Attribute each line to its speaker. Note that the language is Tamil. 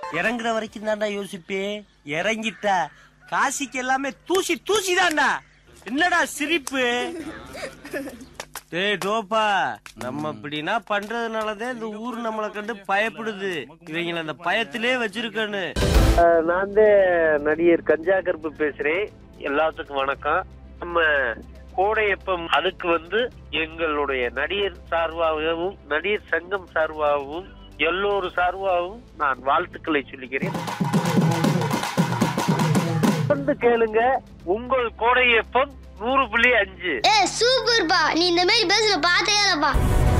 Speaker 1: இறங்குற வரைக்கும் தான்டா யோசிப்பே இறங்கிட்டா காசிக்கு எல்லாமே தூசி தூசி தான்டா என்னடா சிரிப்பு டேய் டோப்பா நம்ம இப்படின்னா பண்றதுனாலதான் இந்த ஊர் நம்மளை கண்டு பயப்படுது இவங்களை அந்த பயத்திலே வச்சிருக்கன்னு
Speaker 2: நான் நடிகர் கஞ்சா கருப்பு பேசுறேன் எல்லாத்துக்கும் வணக்கம் நம்ம கோடையப்பம் அதுக்கு வந்து எங்களுடைய நடிகர் சார்பாகவும் நடிகர் சங்கம் சார்பாகவும் எல்லோரும் சார்பாகவும் நான் வாழ்த்துக்களை சொல்லிக்கிறேன் வந்து கேளுங்க உங்கள் கோடையப்பம் நூறு புள்ளி அஞ்சு
Speaker 3: ஏ சூப்பர்ப்பா நீ இந்த மாதிரி பேசுற பார்த்தே இல்லப்பா